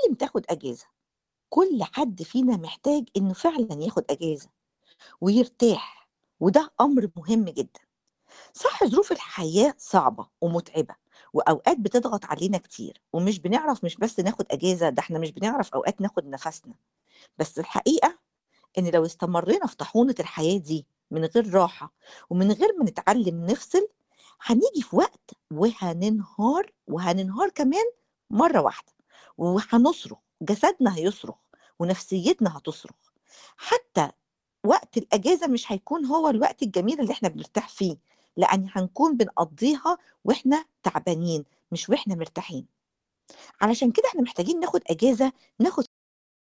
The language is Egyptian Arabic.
لازم تاخد أجازة، كل حد فينا محتاج إنه فعلًا ياخد أجازة ويرتاح، وده أمر مهم جدًا. صح ظروف الحياة صعبة ومُتعبة، وأوقات بتضغط علينا كتير، ومش بنعرف مش بس ناخد أجازة، ده إحنا مش بنعرف أوقات ناخد نَفَسنا، بس الحقيقة إن لو استمرينا في طاحونة الحياة دي من غير راحة، ومن غير ما نتعلم نفصل، هنيجي في وقت وهننهار، وهننهار كمان مرّة واحدة، وهنصرخ، جسدنا هيصرخ، ونفسيتنا هتصرخ، حتى وقت الأجازة مش هيكون هو الوقت الجميل اللي إحنا بنرتاح فيه، لأن هنكون بنقضّيها وإحنا تعبانين، مش وإحنا مرتاحين. علشان كده إحنا محتاجين ناخد أجازة، ناخد